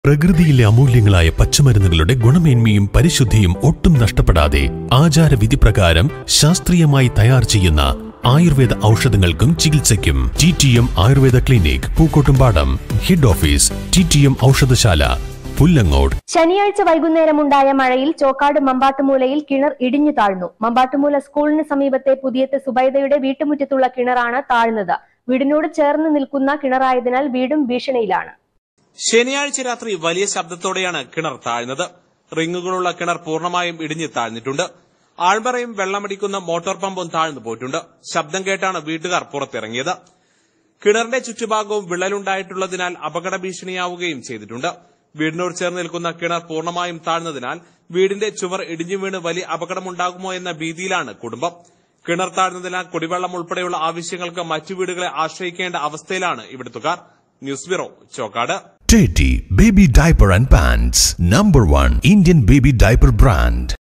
പ്രകൃതിയിലെ അമൂല്യങ്ങളായ പച്ചമരുന്നുകളുടെ ഗുണമേന്മയും പരിശുദ്ധിയും ഒട്ടും നഷ്ടപ്പെടാതെ ആചാരവിധി പ്രകാരം ശാസ്ത്രീയമായി തയ്യാർ ചെയ്യുന്ന ആയുർവേദ ഔഷധങ്ങൾക്കും ചികിത്സയ്ക്കും T T M Ayurveda clinic Pookkottumpadam head office T T M ഔഷധശാല പുല്ലങ്ങോട് ശനിയാഴ്ച വൈകുന്നേരമുണ്ടായ മഴയിൽ ചോക്കാട് മമ്പാട്ടുമൂലയിൽ കിണർ ഇടിഞ്ഞു താഴ്ന്നു മമ്പാട്ടുമൂല സ്കൂളിന് സമീപത്തെ പുതിയത്ത് സുബൈദയുടെ വീട്ടുമുറ്റത്തുള്ള കിണറാണ് താഴ്ന്നത് വീടിനോട് ചേർന്ന് നിൽക്കുന്ന കിണറായതിനാൽ വീടും ഭീഷണിയിലാണ് ശനിയാഴ്ച രാത്രി വലിയ ശബ്ദത്തോടെയാണ് കിണർ താഴ്ന്നത് റിങ്ങുകളുള്ള കിണർ പൂർണ്ണമായും ഇടിഞ്ഞ് താഴ്ന്നിട്ടുണ്ട് ആഴ്മറയും വെള്ളമടിക്കുന്ന മോട്ടോർ പമ്പും താഴ്ന്നു പോയിട്ടുണ്ട് ശബ്ദം കേട്ടാണ് വീട്ടുകാർ പുറത്തിറങ്ങിയത് കിണറിന്റെ ചുറ്റുഭാഗവും വിള്ളലുണ്ടായിട്ടുള്ളതിനാൽ അപകട ഭീഷണിയാവുകയും ചെയ്തിട്ടുണ്ട് വീടിനോട് ചേർന്ന് നിൽക്കുന്ന കിണർ പൂർണ്ണമായും താഴ്ന്നതിനാൽ വീടിന്റെ ചുവർ ഇടിഞ്ഞു വീണ് വലിയ അപകടമുണ്ടാകുമോ എന്ന ഭീതിയിലാണ് കുടുംബം കിണർ താഴ്ന്നതിനാൽ കുടിവെള്ളം ഉൾപ്പെടെയുള്ള ആവശ്യങ്ങൾക്ക് മറ്റു വീടുകളെ ആശ്രയിക്കേണ്ട അവസ്ഥയിലാണ് ഇവിടുത്തുകാർ news bureau Chokkad Teddy Baby Diaper and Pants Number 1 Indian Baby Diaper Brand